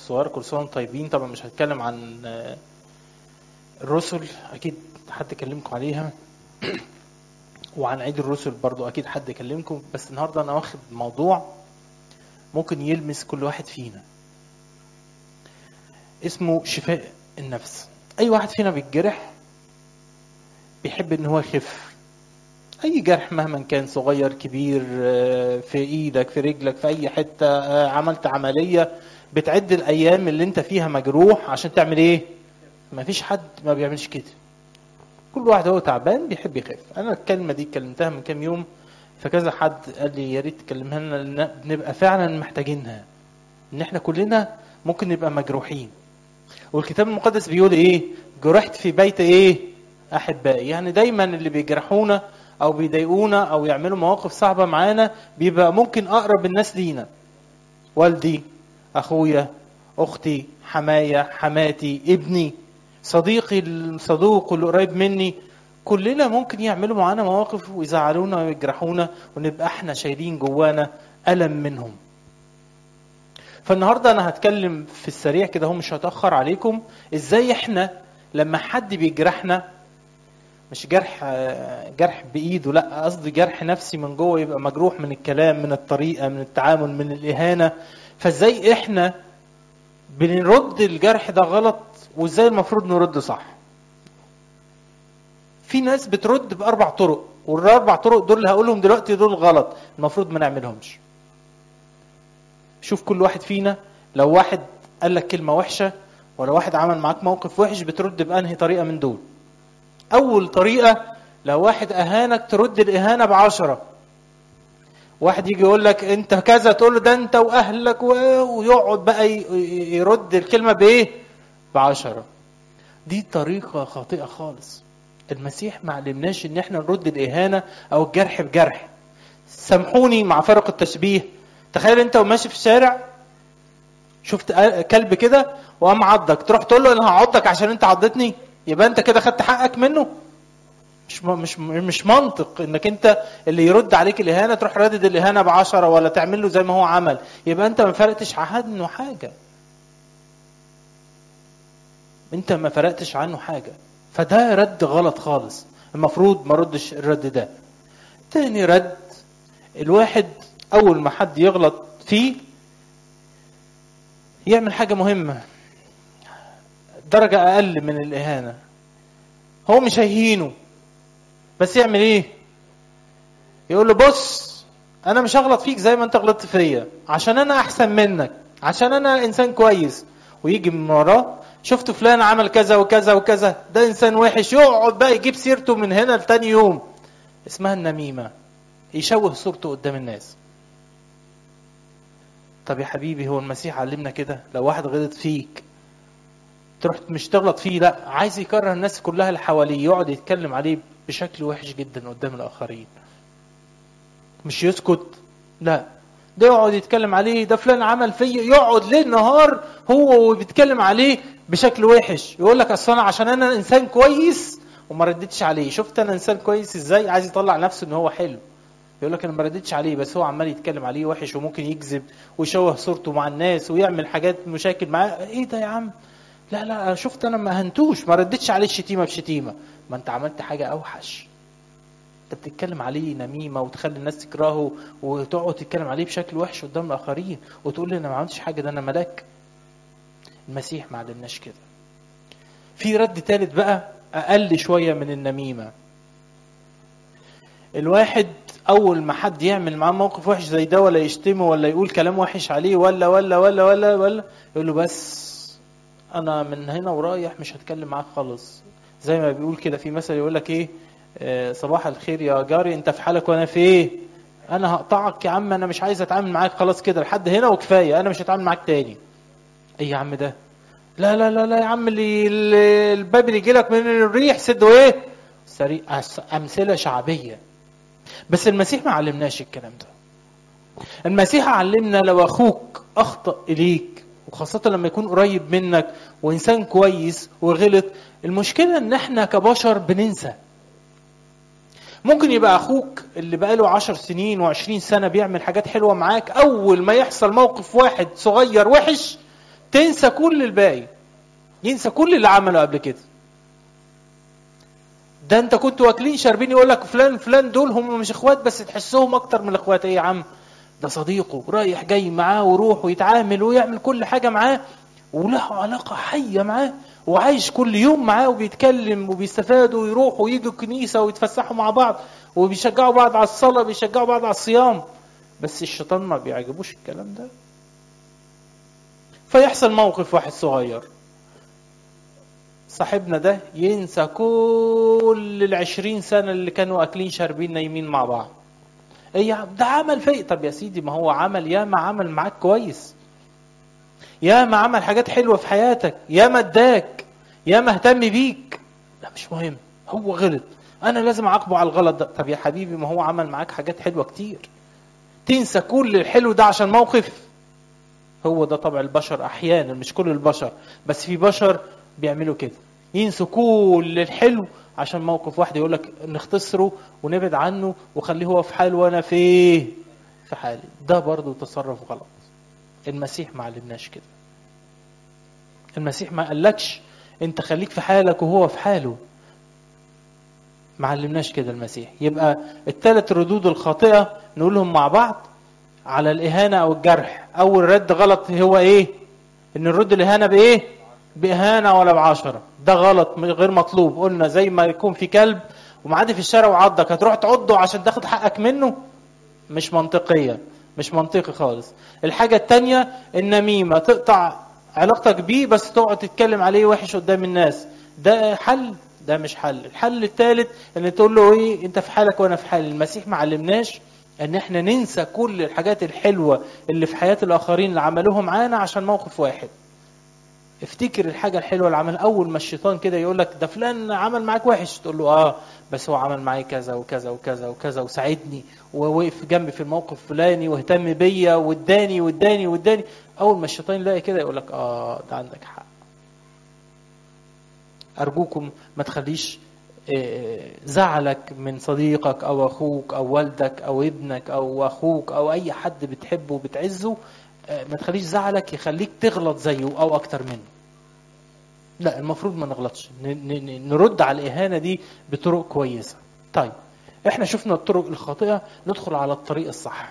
الصغيره كل سنه وانتم طيبين طبعا مش هتكلم عن آه، الرسل اكيد حد كلمكم عليها وعن عيد الرسل برضو اكيد حد كلمكم بس النهارده انا واخد موضوع ممكن يلمس كل واحد فينا اسمه شفاء النفس اي واحد فينا بيتجرح بيحب ان هو يخف اي جرح مهما كان صغير كبير آه، في ايدك في رجلك في اي حته آه، عملت عمليه بتعد الايام اللي انت فيها مجروح عشان تعمل ايه ما فيش حد ما بيعملش كده كل واحد هو تعبان بيحب يخف انا الكلمه دي كلمتها من كام يوم فكذا حد قال لي يا ريت تكلمها لنا لان نبقى فعلا محتاجينها ان احنا كلنا ممكن نبقى مجروحين والكتاب المقدس بيقول ايه جرحت في بيت ايه احبائي يعني دايما اللي بيجرحونا او بيضايقونا او يعملوا مواقف صعبه معانا بيبقى ممكن اقرب الناس لينا والدي اخويا اختي حمايا حماتي ابني صديقي الصدوق اللي قريب مني كلنا ممكن يعملوا معانا مواقف ويزعلونا ويجرحونا ونبقى احنا شايلين جوانا ألم منهم فالنهارده انا هتكلم في السريع كده هو مش هتاخر عليكم ازاي احنا لما حد بيجرحنا مش جرح آه، جرح بايده لا قصدي جرح نفسي من جوه يبقى مجروح من الكلام من الطريقه من التعامل من الاهانه فازاي احنا بنرد الجرح ده غلط وازاي المفروض نرد صح في ناس بترد باربع طرق والاربع طرق دول اللي هقولهم دلوقتي دول غلط المفروض ما نعملهمش شوف كل واحد فينا لو واحد قال لك كلمه وحشه ولا واحد عمل معاك موقف وحش بترد بانهي طريقه من دول اول طريقه لو واحد اهانك ترد الاهانه بعشرة واحد يجي يقول لك انت كذا تقول له ده انت واهلك و- ويقعد بقى ي- ي- يرد الكلمه بايه بعشرة دي طريقه خاطئه خالص المسيح ما علمناش ان احنا نرد الاهانه او الجرح بجرح سامحوني مع فرق التشبيه تخيل انت وماشي في الشارع شفت كلب كده وقام عضك تروح تقول له انا هعضك عشان انت عضتني يبقى انت كده خدت حقك منه مش م- مش مش منطق انك انت اللي يرد عليك الاهانه تروح ردد الاهانه بعشرة ولا تعمل له زي ما هو عمل يبقى انت ما فرقتش عنه حاجه انت ما فرقتش عنه حاجه فده رد غلط خالص المفروض ما ردش الرد ده تاني رد الواحد اول ما حد يغلط فيه يعمل حاجه مهمه درجه اقل من الاهانه هو مش هيهينه بس يعمل ايه يقول له بص انا مش هغلط فيك زي ما انت غلطت فيا عشان انا احسن منك عشان انا انسان كويس ويجي من وراه شفت فلان عمل كذا وكذا وكذا ده انسان وحش يقعد بقى يجيب سيرته من هنا لتاني يوم اسمها النميمه يشوه صورته قدام الناس طب يا حبيبي هو المسيح علمنا كده لو واحد غلط فيك تروح مش تغلط فيه لا عايز يكره الناس كلها اللي حواليه يقعد يتكلم عليه بشكل وحش جدا قدام الاخرين مش يسكت لا ده يقعد يتكلم عليه ده فلان عمل فيا يقعد ليل نهار هو وبيتكلم عليه بشكل وحش يقول لك اصل انا عشان انا انسان كويس وما ردتش عليه شفت انا انسان كويس ازاي عايز يطلع نفسه ان هو حلو يقول لك انا ما ردتش عليه بس هو عمال يتكلم عليه وحش وممكن يكذب ويشوه صورته مع الناس ويعمل حاجات مشاكل معاه ايه ده يا عم لا لا شفت انا ما هنتوش ما ردتش عليه الشتيمه بشتيمه ما انت عملت حاجه اوحش انت بتتكلم عليه نميمه وتخلي الناس تكرهه وتقعد تتكلم عليه بشكل وحش قدام الاخرين وتقول لي انا ما عملتش حاجه ده انا ملاك المسيح ما علمناش كده في رد تالت بقى اقل شويه من النميمه الواحد اول ما حد يعمل معاه موقف وحش زي ده ولا يشتمه ولا يقول كلام وحش عليه ولا ولا ولا ولا ولا يقول له بس انا من هنا ورايح مش هتكلم معاك خالص زي ما بيقول كده في مثل يقول لك ايه آه، صباح الخير يا جاري انت في حالك وانا في ايه انا هقطعك يا عم انا مش عايز اتعامل معاك خلاص كده لحد هنا وكفايه انا مش هتعامل معاك تاني ايه يا عم ده لا لا لا لا يا عم اللي اللي- الباب اللي يجي لك من الريح سده ايه سريع أس- امثله شعبيه بس المسيح ما علمناش الكلام ده المسيح علمنا لو اخوك اخطا اليك وخاصة لما يكون قريب منك وإنسان كويس وغلط المشكلة إن إحنا كبشر بننسى ممكن يبقى أخوك اللي بقاله عشر سنين وعشرين سنة بيعمل حاجات حلوة معاك أول ما يحصل موقف واحد صغير وحش تنسى كل الباقي ينسى كل اللي عمله قبل كده ده انت كنت واكلين شاربين يقول لك فلان فلان دول هم مش اخوات بس تحسهم اكتر من الاخوات ايه يا عم ده صديقه رايح جاي معاه ويروح ويتعامل ويعمل كل حاجه معاه وله علاقه حيه معاه وعايش كل يوم معاه وبيتكلم وبيستفادوا ويروحوا ويجوا الكنيسه ويتفسحوا مع بعض وبيشجعوا بعض على الصلاه بيشجعوا بعض على الصيام بس الشيطان ما بيعجبوش الكلام ده فيحصل موقف واحد صغير صاحبنا ده ينسى كل العشرين سنة اللي كانوا أكلين شاربين نايمين مع بعض ايه يا عم ده عمل فيك طب يا سيدي ما هو عمل يا ما عمل معاك كويس يا ما عمل حاجات حلوة في حياتك يا ما اداك يا ما اهتم بيك لا مش مهم هو غلط انا لازم اعاقبه على الغلط ده طب يا حبيبي ما هو عمل معاك حاجات حلوة كتير تنسى كل الحلو ده عشان موقف هو ده طبع البشر احيانا مش كل البشر بس في بشر بيعملوا كده ينسوا كل الحلو عشان موقف واحد يقول لك نختصره ونبعد عنه وخليه هو في حال وانا في في حالي ده برضه تصرف غلط المسيح ما علمناش كده المسيح ما قالكش انت خليك في حالك وهو في حاله ما علمناش كده المسيح يبقى الثلاث ردود الخاطئه نقولهم مع بعض على الاهانه او الجرح اول رد غلط هو ايه ان نرد الاهانه بايه باهانه ولا بعشره ده غلط غير مطلوب قلنا زي ما يكون في كلب ومعدي في الشارع وعضك هتروح تعضه عشان تاخد حقك منه مش منطقيه مش منطقي خالص الحاجه الثانيه النميمه تقطع علاقتك بيه بس تقعد تتكلم عليه وحش قدام الناس ده حل ده مش حل الحل الثالث ان تقول له ايه انت في حالك وانا في حالي المسيح ما علمناش ان احنا ننسى كل الحاجات الحلوه اللي في حياه الاخرين اللي عملوها معانا عشان موقف واحد افتكر الحاجه الحلوه اللي عملها اول ما الشيطان كده يقول لك ده فلان عمل معاك وحش تقول له اه بس هو عمل معايا كذا وكذا وكذا وكذا وساعدني ووقف جنبي في الموقف الفلاني واهتم بيا واداني واداني واداني اول ما الشيطان يلاقي كده يقول لك اه ده عندك حق ارجوكم ما تخليش زعلك من صديقك او اخوك او والدك او ابنك او اخوك او اي حد بتحبه وبتعزه ما تخليش زعلك يخليك تغلط زيه او اكتر منه لا المفروض ما نغلطش نرد على الاهانه دي بطرق كويسه طيب احنا شفنا الطرق الخاطئه ندخل على الطريق الصح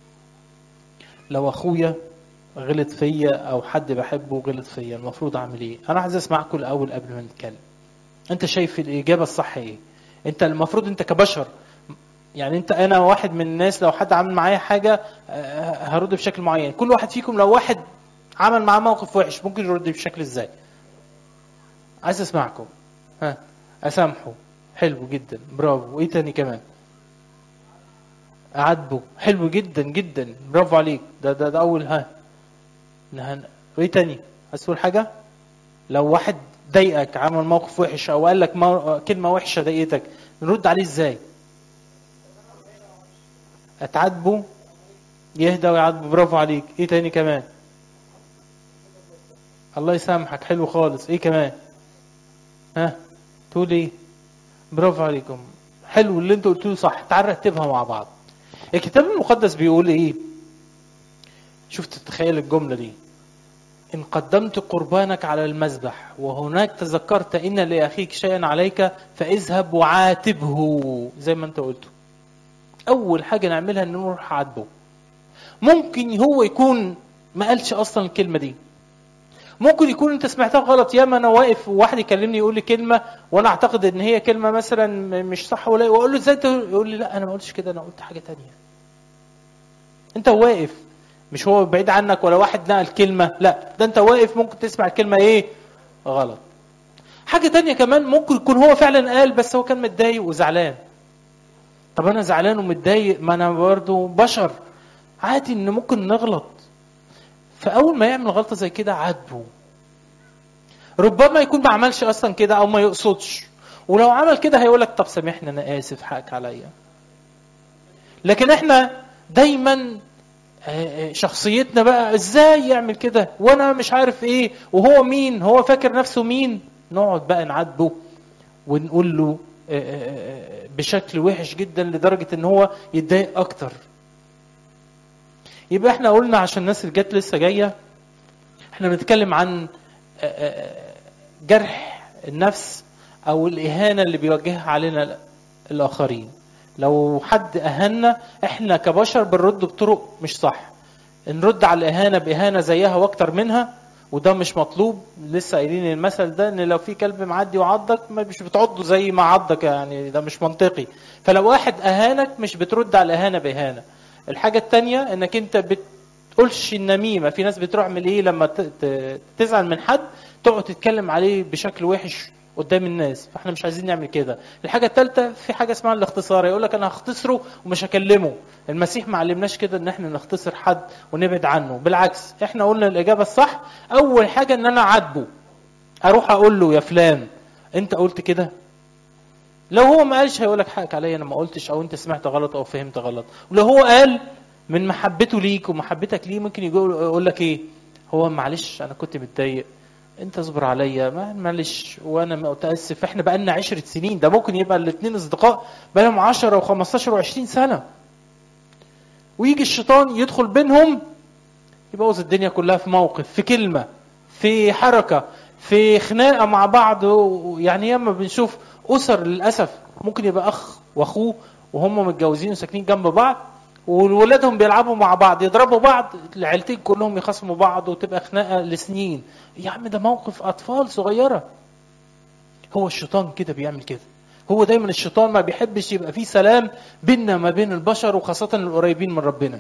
لو اخويا غلط فيا او حد بحبه غلط فيا المفروض اعمل ايه انا عايز اسمعكم الاول قبل ما نتكلم انت شايف الاجابه الصح ايه انت المفروض انت كبشر يعني انت انا واحد من الناس لو حد عمل معايا حاجه هرد بشكل معين كل واحد فيكم لو واحد عمل معاه موقف وحش ممكن يرد بشكل ازاي عايز اسمعكم ها اسامحه حلو جدا برافو وايه تاني كمان اعاتبه حلو جدا جدا برافو عليك ده ده, ده اول ها نهن... وايه تاني عايز تقول حاجه لو واحد ضايقك عمل موقف وحش او قال لك مو... كلمه وحشه ضايقتك نرد عليه ازاي اتعاتبه يهدى ويعاتبه برافو عليك ايه تاني كمان الله يسامحك حلو خالص ايه كمان ها تقول ايه برافو عليكم حلو اللي انت قلتوه صح تعال رتبها مع بعض الكتاب المقدس بيقول ايه شفت تتخيل الجمله دي ان قدمت قربانك على المذبح وهناك تذكرت ان لاخيك شيئا عليك فاذهب وعاتبه زي ما انت قلته اول حاجه نعملها ان نروح عاتبه ممكن هو يكون ما قالش اصلا الكلمه دي ممكن يكون انت سمعتها غلط ياما انا واقف وواحد يكلمني يقول لي كلمه وانا اعتقد ان هي كلمه مثلا مش صح ولا واقول له ازاي يقول لي لا انا ما قلتش كده انا قلت حاجه تانية انت واقف مش هو بعيد عنك ولا واحد نقل كلمه لا ده انت واقف ممكن تسمع الكلمه ايه غلط حاجه تانية كمان ممكن يكون هو فعلا قال بس هو كان متضايق وزعلان طب انا زعلان ومتضايق ما انا برضه بشر عادي ان ممكن نغلط فاول ما يعمل غلطه زي كده عاتبه ربما يكون ما عملش اصلا كده او ما يقصدش ولو عمل كده هيقول لك طب سامحني انا اسف حقك عليا لكن احنا دايما شخصيتنا بقى ازاي يعمل كده وانا مش عارف ايه وهو مين هو فاكر نفسه مين نقعد بقى نعاتبه ونقول له بشكل وحش جدا لدرجه ان هو يتضايق اكتر يبقى احنا قلنا عشان الناس اللي جت لسه جايه احنا بنتكلم عن آه، آه، جرح النفس او الاهانه اللي بيوجهها علينا الاخرين لو حد اهنا احنا كبشر بنرد بطرق مش صح نرد على الاهانه باهانه زيها واكتر منها وده مش مطلوب لسه قايلين المثل ده ان لو في كلب معدي وعضك ما مش بتعضه زي ما عضك يعني ده مش منطقي فلو واحد اهانك مش بترد على الاهانه باهانه الحاجه التانية انك انت بتقولش النميمه في ناس بتروح من ايه لما ت- ت- تزعل من حد تقعد تتكلم عليه بشكل وحش قدام الناس فاحنا مش عايزين نعمل كده الحاجه الثالثه في حاجه اسمها الاختصار يقول لك انا هختصره ومش هكلمه المسيح ما علمناش كده ان احنا نختصر حد ونبعد عنه بالعكس احنا قلنا الاجابه الصح اول حاجه ان انا اعاتبه اروح اقول له يا فلان انت قلت كده لو هو ما قالش هيقول لك حقك عليا انا ما قلتش او انت سمعت غلط او فهمت غلط ولو هو قال من محبته ليك ومحبتك ليه ممكن يقول يقول لك ايه هو معلش انا كنت متضايق انت اصبر عليا ما- معلش وانا متاسف احنا بقالنا عشرة سنين ده ممكن يبقى الاثنين اصدقاء بقالهم 10 و15 و20 سنه ويجي الشيطان يدخل بينهم يبوظ الدنيا كلها في موقف في كلمه في حركه في خناقه مع بعض و- يعني ياما بنشوف اسر للاسف ممكن يبقى اخ واخوه وهم متجوزين وساكنين جنب بعض وولادهم بيلعبوا مع بعض يضربوا بعض العيلتين كلهم يخاصموا بعض وتبقى خناقه لسنين يا عم ده موقف اطفال صغيره هو الشيطان كده بيعمل كده هو دايما الشيطان ما بيحبش يبقى فيه سلام بيننا ما بين البشر وخاصه القريبين من ربنا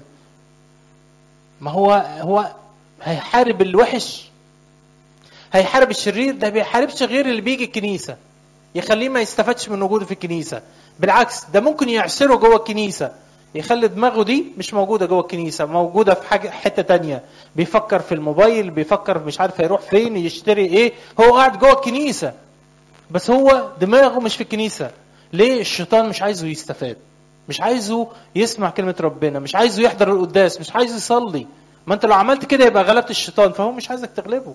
ما هو هو هيحارب الوحش هيحارب الشرير ده بيحاربش غير اللي بيجي الكنيسه يخليه ما يستفادش من وجوده في الكنيسه بالعكس ده ممكن يعسره جوه الكنيسه يخلي دماغه دي مش موجوده جوه الكنيسه موجوده في حاجه حته تانية بيفكر في الموبايل بيفكر مش عارف هيروح فين يشتري ايه هو قاعد جوه الكنيسه بس هو دماغه مش في الكنيسه ليه الشيطان مش عايزه يستفاد مش عايزه يسمع كلمه ربنا مش عايزه يحضر القداس مش عايزه يصلي ما انت لو عملت كده يبقى غلبت الشيطان فهو مش عايزك تغلبه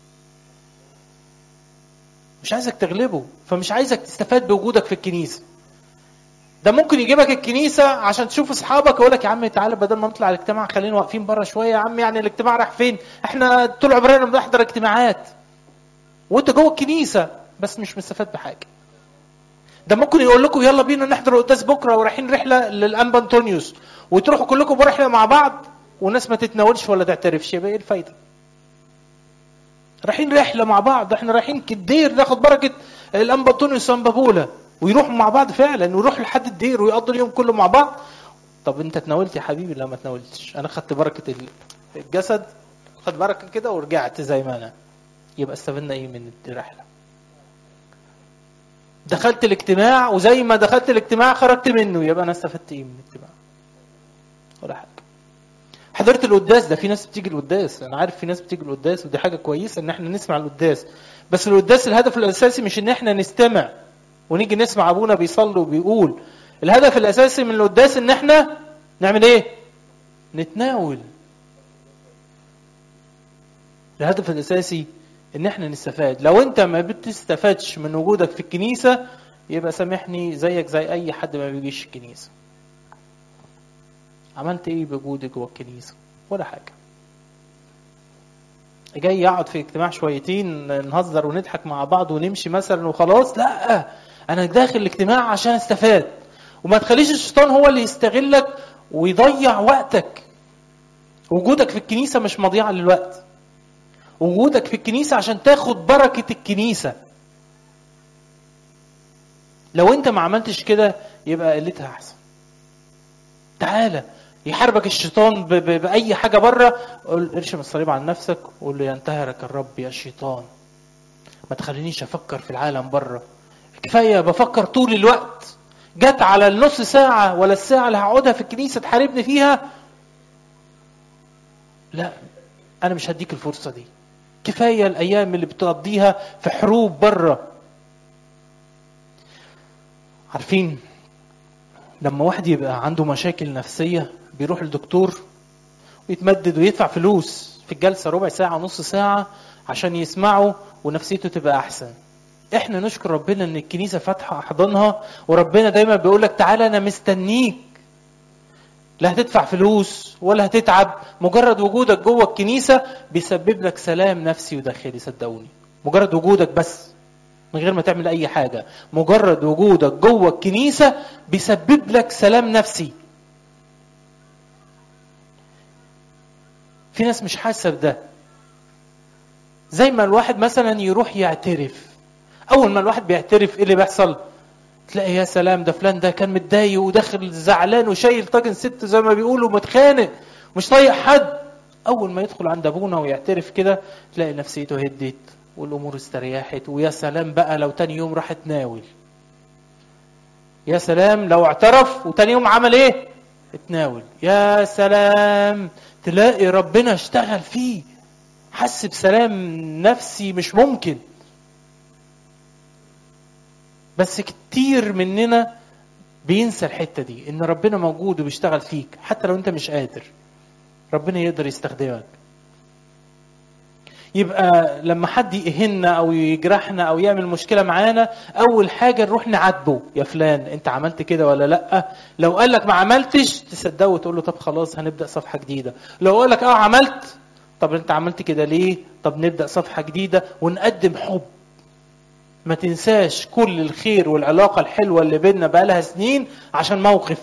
مش عايزك تغلبه فمش عايزك تستفاد بوجودك في الكنيسه ده ممكن يجيبك الكنيسه عشان تشوف اصحابك يقول لك يا عم تعالى بدل ما نطلع الاجتماع خلينا واقفين بره شويه يا عم يعني الاجتماع راح فين احنا طول عمرنا بنحضر اجتماعات وانت جوه الكنيسه بس مش مستفاد بحاجه ده ممكن يقول لكم يلا بينا نحضر قداس بكره ورايحين رحله للانبا انطونيوس وتروحوا كلكم برحله مع بعض والناس ما تتناولش ولا تعترفش يبقى ايه الفايده رايحين رحله مع بعض احنا رايحين كدير ناخد بركه الانبا انطونيوس وانبا بولا ويروحوا مع بعض فعلا ويروحوا لحد الدير ويقضوا اليوم كله مع بعض طب انت تناولت يا حبيبي لا ما تناولتش انا خدت بركه ال- الجسد خد بركه كده ورجعت زي ما انا يبقى استفدنا ايه من الرحله دخلت الاجتماع وزي ما دخلت الاجتماع خرجت منه يبقى انا استفدت ايه من الاجتماع ولا حاجه حضرت القداس ده في ناس بتيجي القداس انا عارف في ناس بتيجي القداس ودي حاجه كويسه ان احنا نسمع القداس بس القداس الهدف الاساسي مش ان احنا نستمع ونيجي نسمع ابونا بيصلي وبيقول الهدف الاساسي من القداس ان احنا نعمل ايه نتناول الهدف الاساسي ان احنا نستفاد لو انت ما بتستفادش من وجودك في الكنيسه يبقى سامحني زيك زي اي حد ما بيجيش الكنيسه عملت ايه بوجودك جوه الكنيسه ولا حاجه جاي يقعد في اجتماع شويتين نهزر ونضحك مع بعض ونمشي مثلا وخلاص لا انا داخل الاجتماع عشان استفاد وما تخليش الشيطان هو اللي يستغلك ويضيع وقتك وجودك في الكنيسه مش مضيعه للوقت وجودك في الكنيسه عشان تاخد بركه الكنيسه لو انت ما عملتش كده يبقى قلتها احسن تعالى يحاربك الشيطان ب- ب- باي حاجه بره قول ارشم الصليب عن نفسك وقول له ينتهرك الرب يا شيطان ما تخلينيش افكر في العالم بره كفايه بفكر طول الوقت جت على النص ساعه ولا الساعه اللي هقعدها في الكنيسه تحاربني فيها لا انا مش هديك الفرصه دي كفايه الايام اللي بتقضيها في حروب بره عارفين لما واحد يبقى عنده مشاكل نفسيه بيروح للدكتور ويتمدد ويدفع فلوس في الجلسه ربع ساعه نص ساعه عشان يسمعه ونفسيته تبقى احسن احنا نشكر ربنا ان الكنيسه فاتحه احضانها وربنا دايما بيقول لك تعالى انا مستنيك لا هتدفع فلوس ولا هتتعب مجرد وجودك جوه الكنيسة بيسبب لك سلام نفسي وداخلي صدقوني مجرد وجودك بس من غير ما تعمل أي حاجة مجرد وجودك جوه الكنيسة بيسبب لك سلام نفسي في ناس مش حاسة بده زي ما الواحد مثلا يروح يعترف أول ما الواحد بيعترف إيه اللي بيحصل؟ تلاقي يا سلام ده فلان ده كان متضايق وداخل زعلان وشايل طاجن ست زي ما بيقولوا متخانق مش طايق حد اول ما يدخل عند ابونا ويعترف كده تلاقي نفسيته هدت والامور استريحت ويا سلام بقى لو تاني يوم راح تناول يا سلام لو اعترف وتاني يوم عمل ايه اتناول يا سلام تلاقي ربنا اشتغل فيه حس بسلام نفسي مش ممكن بس كتير مننا بينسى الحته دي ان ربنا موجود وبيشتغل فيك حتى لو انت مش قادر ربنا يقدر يستخدمك يبقى لما حد يهنا او يجرحنا او يعمل مشكله معانا اول حاجه نروح نعاتبه يا فلان انت عملت كده ولا لا لو قال لك ما عملتش تصدقه وتقول له طب خلاص هنبدا صفحه جديده لو قال لك اه عملت طب انت عملت كده ليه طب نبدا صفحه جديده ونقدم حب ما تنساش كل الخير والعلاقة الحلوة اللي بيننا بقالها سنين عشان موقف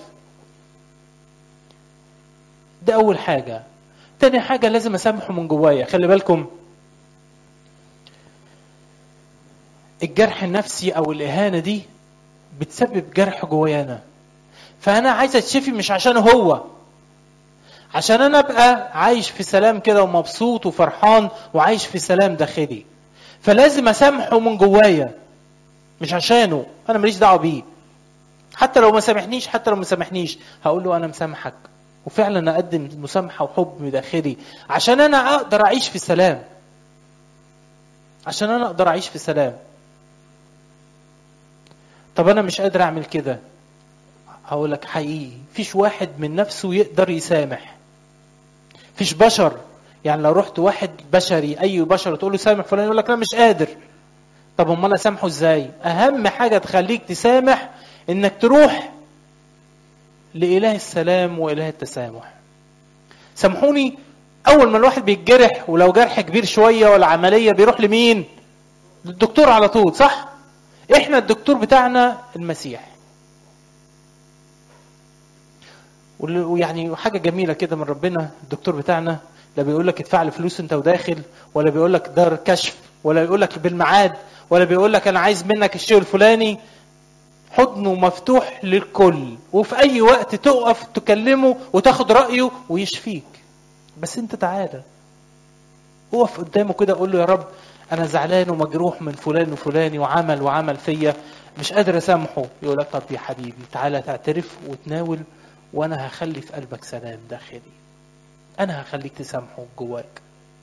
ده أول حاجة تاني حاجة لازم أسامحه من جوايا خلي بالكم الجرح النفسي أو الإهانة دي بتسبب جرح جوايا فأنا عايز أتشفي مش عشان هو عشان أنا أبقى عايش في سلام كده ومبسوط وفرحان وعايش في سلام داخلي فلازم اسامحه من جوايا مش عشانه انا ماليش دعوه بيه حتى لو ما سامحنيش حتى لو ما سامحنيش هقول له انا مسامحك وفعلا اقدم مسامحه وحب داخلي عشان انا اقدر اعيش في سلام عشان انا اقدر اعيش في سلام طب انا مش قادر اعمل كده هقول لك حقيقي فيش واحد من نفسه يقدر يسامح فيش بشر يعني لو رحت واحد بشري اي بشر تقول له سامح فلان يقول لك لا مش قادر طب امال اسامحه ازاي اهم حاجه تخليك تسامح انك تروح لاله السلام واله التسامح سامحوني اول ما الواحد بيتجرح ولو جرح كبير شويه ولا عمليه بيروح لمين للدكتور على طول صح احنا الدكتور بتاعنا المسيح ويعني حاجه جميله كده من ربنا الدكتور بتاعنا لا بيقول لك ادفع لي فلوس انت وداخل ولا بيقول لك دار كشف ولا بيقول لك بالميعاد ولا بيقول لك انا عايز منك الشيء الفلاني حضنه مفتوح للكل وفي اي وقت تقف تكلمه وتاخد رايه ويشفيك بس انت تعالى اقف قدامه كده قول له يا رب انا زعلان ومجروح من فلان وفلاني وعمل وعمل فيا مش قادر اسامحه يقول لك طب يا حبيبي تعالى تعترف وتناول وانا هخلي في قلبك سلام داخلي انا هخليك تسامحه جواك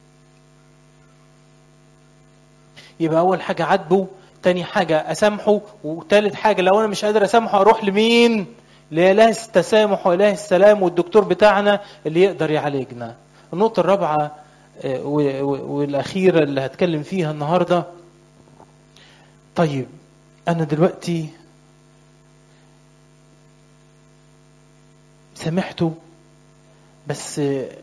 يبقى اول حاجه عاتبه تاني حاجه اسامحه وتالت حاجه لو انا مش قادر اسامحه اروح لمين لاله التسامح واله السلام والدكتور بتاعنا اللي يقدر يعالجنا النقطه الرابعه والاخيره اللي هتكلم فيها النهارده طيب انا دلوقتي سامحته بس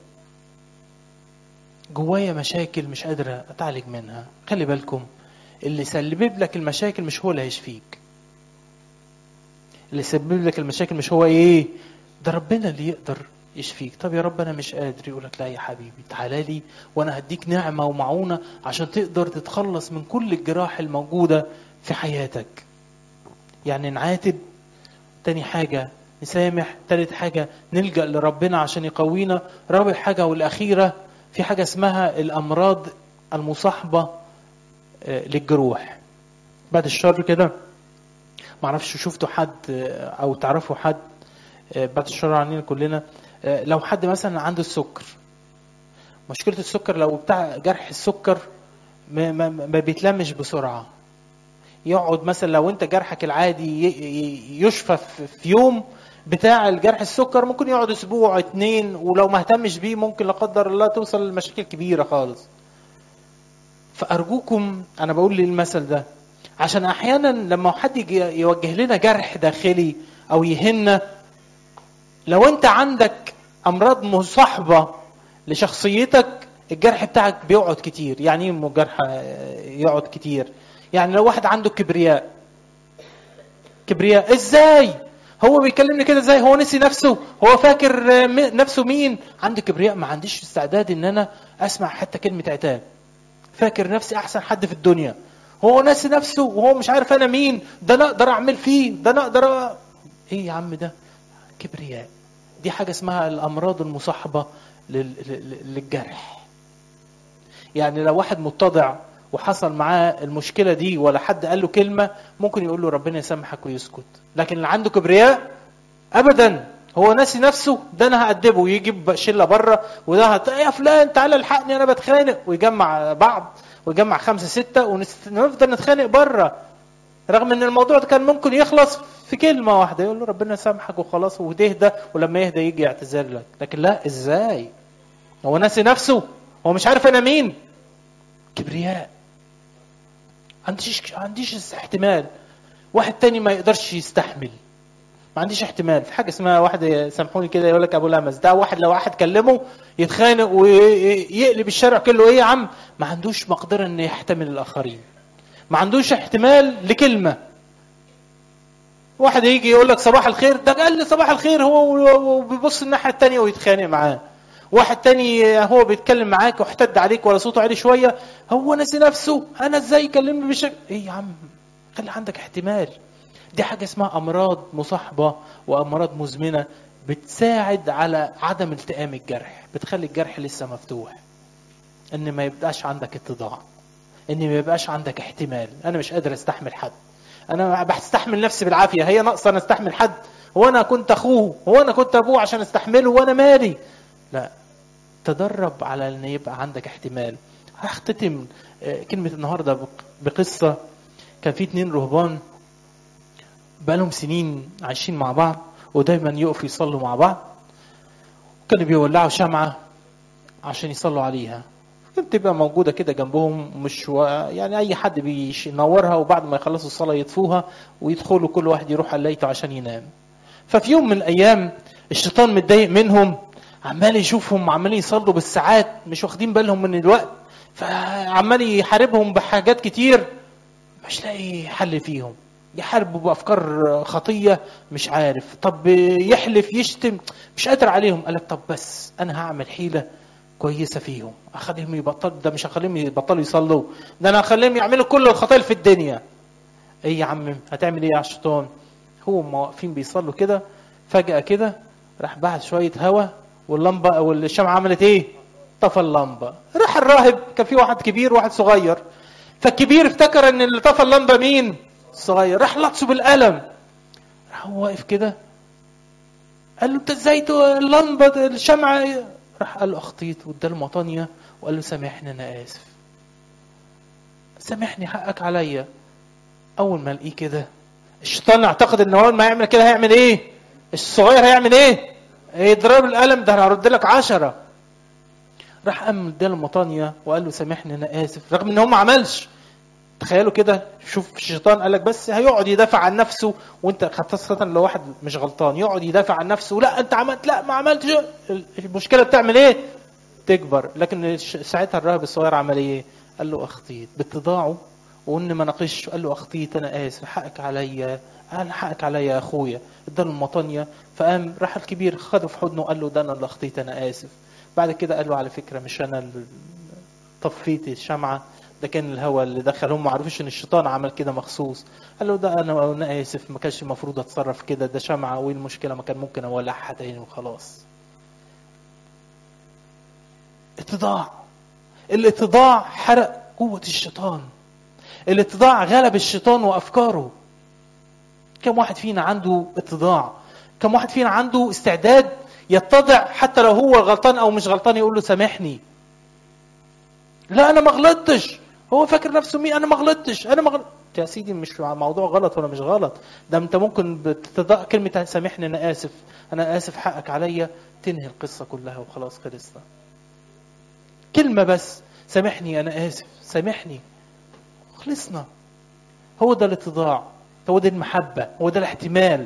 جوايا مشاكل مش قادر اتعالج منها خلي بالكم اللي سبب لك المشاكل مش هو اللي هيشفيك اللي سبب لك المشاكل مش هو ايه ده ربنا اللي يقدر يشفيك طب يا رب انا مش قادر يقول لك لا يا حبيبي تعالى لي وانا هديك نعمه ومعونه عشان تقدر تتخلص من كل الجراح الموجوده في حياتك يعني نعاتب تاني حاجه نسامح تالت حاجة نلجأ لربنا عشان يقوينا رابع حاجة والأخيرة في حاجة اسمها الأمراض المصاحبة للجروح بعد الشر كده معرفش شفتوا حد أو تعرفوا حد بعد الشر عننا كلنا لو حد مثلا عنده السكر مشكلة السكر لو بتاع جرح السكر ما, ما, ما بيتلمش بسرعة يقعد مثلا لو انت جرحك العادي يشفى في يوم بتاع الجرح السكر ممكن يقعد اسبوع اتنين ولو ما اهتمش بيه ممكن لا قدر الله توصل لمشاكل كبيره خالص فارجوكم انا بقول المثل ده عشان احيانا لما حد يوجه لنا جرح داخلي او يهنا لو انت عندك امراض مصاحبه لشخصيتك الجرح بتاعك بيقعد كتير يعني ايه جرح يقعد كتير يعني لو واحد عنده كبرياء كبرياء ازاي هو بيكلمني كده ازاي هو نسي نفسه هو فاكر نفسه مين عنده كبرياء ما عنديش استعداد ان انا اسمع حتى كلمه عتاب فاكر نفسي احسن حد في الدنيا هو ناسي نفسه وهو مش عارف انا مين ده انا اقدر اعمل فيه ده انا اقدر أ... ايه يا عم ده كبرياء دي حاجه اسمها الامراض المصاحبه لل... للجرح يعني لو واحد متضع وحصل معاه المشكله دي ولا حد قال له كلمه ممكن يقول له ربنا يسامحك ويسكت لكن اللي عنده كبرياء ابدا هو ناسي نفسه ده انا هأدبه ويجيب شله بره وده هت... يا فلان تعالى الحقني انا بتخانق ويجمع بعض ويجمع خمسه سته ونفضل نتخانق بره رغم ان الموضوع ده كان ممكن يخلص في كلمه واحده يقول له ربنا يسامحك وخلاص وتهدى ولما يهدى يجي يعتذر لك لكن لا ازاي هو ناسي نفسه هو مش عارف انا مين كبرياء عنديش عنديش احتمال واحد تاني ما يقدرش يستحمل ما عنديش احتمال في حاجه اسمها واحد سامحوني كده يقول لك ابو لمس ده واحد لو واحد كلمه يتخانق ويقلب الشارع كله ايه يا عم ما عندوش مقدره انه يحتمل الاخرين ما عندوش احتمال لكلمه واحد يجي يقول لك صباح الخير ده قال لي صباح الخير هو وبيبص الناحيه الثانيه ويتخانق معاه واحد تاني هو بيتكلم معاك واحتد عليك ولا صوته عالي شويه هو ناسي نفسه انا ازاي يكلمني بالشكل ايه يا عم خلي عندك احتمال دي حاجه اسمها امراض مصاحبه وامراض مزمنه بتساعد على عدم التئام الجرح بتخلي الجرح لسه مفتوح ان ما يبقاش عندك اتضاع ان ما يبقاش عندك احتمال انا مش قادر استحمل حد انا بستحمل نفسي بالعافيه هي ناقصه انا استحمل حد هو انا كنت اخوه هو انا كنت ابوه عشان استحمله وانا مالي لا تدرب على ان يبقى عندك احتمال هختتم كلمه النهارده بقصه كان في اتنين رهبان بقالهم سنين عايشين مع بعض ودايما يقفوا يصلوا مع بعض كانوا بيولعوا شمعة عشان يصلوا عليها كانت تبقى موجودة كده جنبهم مش و... يعني أي حد بينورها وبعد ما يخلصوا الصلاة يطفوها ويدخلوا كل واحد يروح على ليته عشان ينام ففي يوم من الأيام الشيطان متضايق منهم عمال يشوفهم عمالين يصلوا بالساعات مش واخدين بالهم من الوقت فعمال يحاربهم بحاجات كتير مش لاقي حل فيهم يحاربوا بافكار خطيه مش عارف طب يحلف يشتم مش قادر عليهم قال لك طب بس انا هعمل حيله كويسه فيهم اخليهم يبطلوا ده مش هخليهم يبطلوا يصلوا ده انا هخليهم يعملوا كل الخطايا في الدنيا ايه يا عم هتعمل ايه يا الشيطان هم واقفين بيصلوا كده فجاه كده راح بعت شويه هوا واللمبه والشمعه عملت ايه طفى اللمبه راح الراهب كان في واحد كبير وواحد صغير فالكبير افتكر ان اللي طفى اللمبه مين الصغير راح لطسه بالقلم راح هو واقف كده قال له انت ازاي اللمبه الشمعه راح قال له اخطيت واداله مطانيه وقال له سامحني انا اسف سامحني حقك عليا اول ما الاقيه كده الشيطان اعتقد ان اول ما يعمل كده هيعمل ايه الصغير هيعمل ايه يضرب القلم ده انا هرد لك عشرة راح قام اداله مطانيه وقال له سامحني انا اسف رغم ان هو ما عملش تخيلوا كده شوف الشيطان قال لك بس هيقعد يدافع عن نفسه وانت خاصة لو واحد مش غلطان يقعد يدافع عن نفسه لا انت عملت لا ما عملتش المشكلة بتعمل ايه؟ تكبر لكن ساعتها الراهب الصغير عمل ايه؟ قال له اخطيت باتضاعه وان ما ناقش قال له اخطيت انا اسف حقك عليا قال حقك عليا يا اخويا اداله المطانيه فقام راح الكبير خده في حضنه وقال له ده انا اللي اخطيت انا اسف بعد كده قال له على فكره مش انا اللي طفيت الشمعه ده كان الهوى اللي دخل هم ما عرفوش ان الشيطان عمل كده مخصوص قال له ده انا انا اسف ما كانش المفروض اتصرف كده ده شمعه وايه المشكله ما كان ممكن اولعها تاني وخلاص اتضاع الاتضاع حرق قوه الشيطان الاتضاع غلب الشيطان وافكاره كم واحد فينا عنده اتضاع كم واحد فينا عنده استعداد يتضع حتى لو هو غلطان او مش غلطان يقول له سامحني لا انا ما غلطتش هو فاكر نفسه مين انا ما غلطتش انا ما غلط يا سيدي مش موضوع غلط ولا مش غلط ده انت ممكن بتضع كلمه سامحني انا اسف انا اسف حقك عليا تنهي القصه كلها وخلاص خلصنا كلمه بس سامحني انا اسف سامحني خلصنا هو ده الاتضاع هو ده المحبه هو ده الاحتمال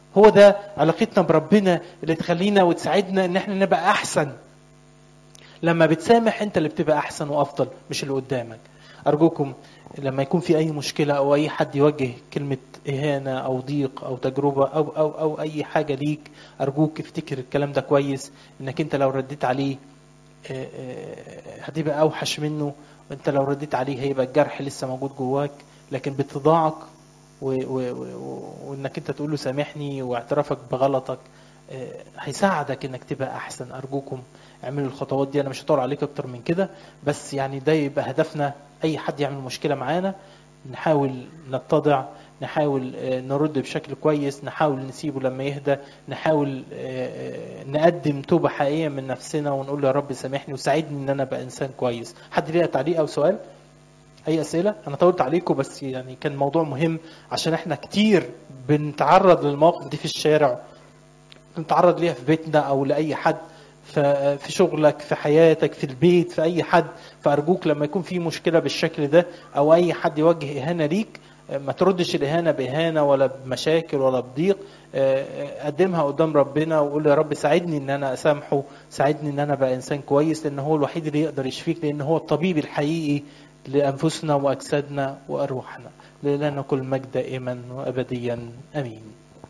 هو ده علاقتنا بربنا اللي تخلينا وتساعدنا ان احنا نبقى احسن لما بتسامح انت اللي بتبقى احسن وافضل مش اللي قدامك ارجوكم لما يكون في اي مشكله او اي حد يوجه كلمه اهانه او ضيق او تجربه او او او اي حاجه ليك ارجوك افتكر الكلام ده كويس انك انت لو رديت عليه آه، آه، هتبقى اوحش منه وانت لو رديت عليه هيبقى الجرح لسه موجود جواك لكن باتضاعك و- و- و- وانك انت تقول له سامحني واعترافك بغلطك آه، هيساعدك انك تبقى احسن ارجوكم اعملوا الخطوات دي انا مش هطول عليك اكتر من كده بس يعني ده يبقى هدفنا اي حد يعمل مشكله معانا نحاول نتضع نحاول آه، نرد بشكل كويس نحاول نسيبه لما يهدى نحاول آه، آه، نقدم توبه حقيقيه من نفسنا ونقول له يا رب سامحني وساعدني ان انا ابقى انسان كويس حد ليه تعليق او سؤال اي اسئله انا طولت عليكم بس يعني كان موضوع مهم عشان احنا كتير بنتعرض للمواقف دي في الشارع بنتعرض ليها في بيتنا او لاي حد ف- في شغلك في حياتك في البيت في اي حد فارجوك لما يكون في مشكله بالشكل ده او اي حد يوجه اهانه ليك ما تردش الاهانه باهانه ولا بمشاكل ولا بضيق آه، قدمها قدام ربنا وقول يا رب ساعدني ان انا اسامحه ساعدني ان انا ابقى انسان كويس لان هو الوحيد اللي يقدر يشفيك لان هو الطبيب الحقيقي لانفسنا واجسادنا وارواحنا لنا كل مجد دائما وابديا امين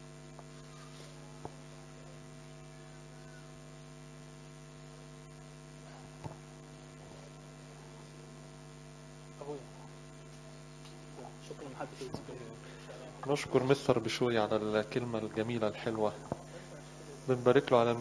شكرا محبتي نشكر مستر بشوي على الكلمة الجميلة الحلوة بنبارك له على